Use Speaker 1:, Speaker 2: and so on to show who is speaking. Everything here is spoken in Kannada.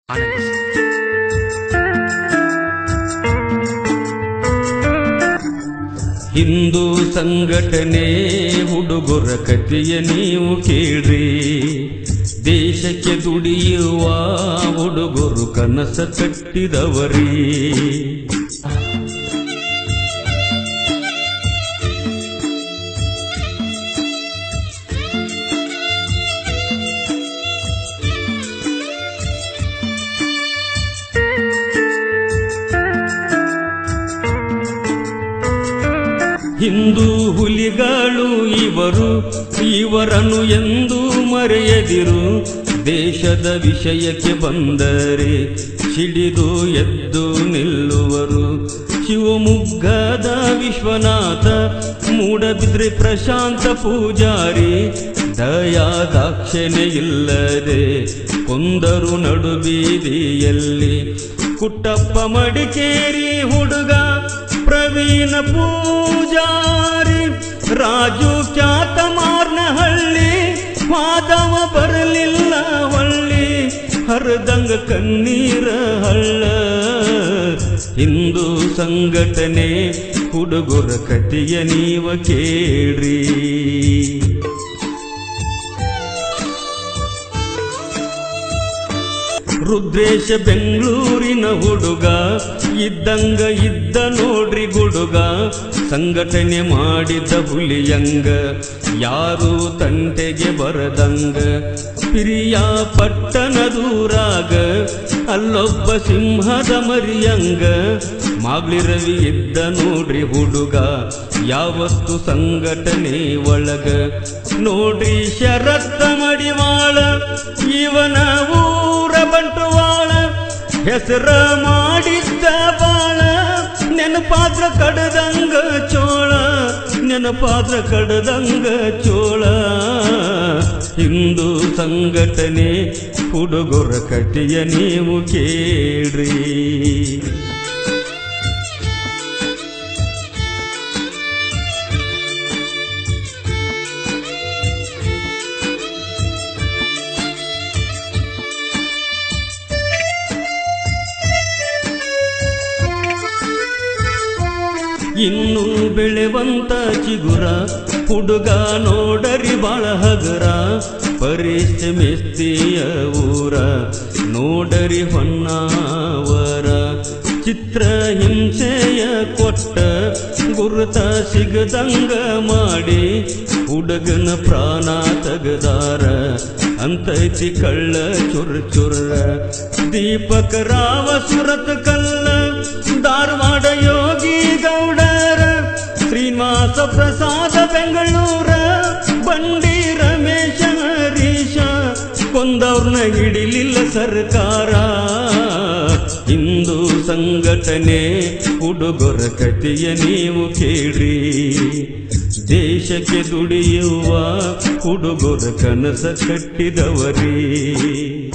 Speaker 1: ಆನಂದಿಸಿ
Speaker 2: ಹಿಂದೂ ಸಂಘಟನೆ ಹುಡುಗರ ಕಥೆಯ ನೀವು ಕೇಳ್ರಿ ದೇಶಕ್ಕೆ ದುಡಿಯುವ ಹುಡುಗರು ಕನಸ ಕಟ್ಟಿದವರೀ ಹಿಂದೂ ಹುಲಿಗಳು ಇವರು ಇವರನ್ನು ಎಂದು ಮರೆಯದಿರು ದೇಶದ ವಿಷಯಕ್ಕೆ ಬಂದರೆ ಸಿಡಿದು ಎದ್ದು ನಿಲ್ಲುವರು ಶಿವಮೊಗ್ಗದ ವಿಶ್ವನಾಥ ಮೂಡಬಿದ್ರೆ ಪ್ರಶಾಂತ ಪೂಜಾರಿ ದಯಾ ದಾಕ್ಷಿಣ್ಯ ಇಲ್ಲದೆ ಕೊಂದರು ನಡುಬೀದಿಯಲ್ಲಿ ಕುಟ್ಟಪ್ಪ ಮಡಿಕೇರಿ ಹುಡುಗ ಪ್ರವೀಣ ಪೂಜಾರಿ ರಾಜು ಖ್ಯಾತ ಮಾರ್ನಹಳ್ಳಿ ಮಾಧವ ಬರಲಿಲ್ಲ ಹೊಳ್ಳಿ ಹರದಂಗ ಕಣ್ಣೀರ ಹಳ್ಳ ಹಿಂದೂ ಸಂಘಟನೆ ಹುಡುಗರ ಕಥೆಯ ನೀವ ಕೇಳ್ರಿ ರುದ್ರೇಶ ಬೆಂಗಳೂರಿನ ಹುಡುಗ ಇದ್ದಂಗ ಇದ್ದ ನೋಡ್ರಿ ಗುಡುಗ ಸಂಘಟನೆ ಮಾಡಿದ ಹುಲಿಯಂಗ ಯಾರು ತಂಟೆಗೆ ಬರದಂಗ ಪಿರಿಯ ಪಟ್ಟಣದೂರಾಗ ಅಲ್ಲೊಬ್ಬ ಸಿಂಹದ ಮರಿಯಂಗ ಮಾಗ್ಲಿ ರವಿ ಇದ್ದ ನೋಡ್ರಿ ಹುಡುಗ ಯಾವತ್ತು ಸಂಘಟನೆ ಒಳಗ ನೋಡ್ರಿ ಶರತ್ತ ಮಡಿವಾಳ ಇವನ ಊರ ಬಂಟುವಾಳ ಹೆಸರ ಮಾಡಿದ್ದ ಬಾಳ ನೆನಪಾದ್ರ ಕಡದಂಗ ಚೋಳ ನೆನಪಾದ್ರ ಕಡದಂಗ ಚೋಳ ಹಿಂದೂ ಸಂಘಟನೆ ಹುಡುಗರ ಕಟಿಯ ನೀವು ಕೇಳ್ರಿ ಇನ್ನು ಬೆಳೆವಂತ ಚಿಗುರ ಹುಡುಗ ನೋಡರಿ ಬಾಳ ಹಗರ ಪರೀಕ್ಷೆ ಮೆಸ್ತಿಯ ಊರ ನೋಡರಿ ಹೊನ್ನಾವರ ಚಿತ್ರ ಹಿಂಸೆಯ ಕೊಟ್ಟ ಗುರುತ ಸಿಗದಂಗ ಮಾಡಿ ಹುಡುಗನ ಪ್ರಾಣ ತೆಗದಾರ ಅಂತೈತಿ ಕಳ್ಳ ಚುರ್ ಚುರ ದೀಪಕ ರಾವ ಸುರತ್ ಕಲ್ಲ ಧಾರವಾಡ ಯೋಗಿ ಗೌಡರ ಶ್ರೀನಿವಾಸ ಪ್ರಸಾದ ಬೆಂಗಳೂರ ಬಂಡಿ ರಮೇಶ ಹರೀಶ ಕೊಂದವ್ರನ್ನ ಹಿಡಿಲಿಲ್ಲ ಸರ್ಕಾರ ಹಿಂದೂ ಸಂಘಟನೆ ಹುಡುಗರ ಕಥೆಯ ನೀವು ಕೇಳ್ರಿ ದೇಶಕ್ಕೆ ದುಡಿಯುವ ಹುಡುಗರ ಕನಸ ಕಟ್ಟಿದವರೀ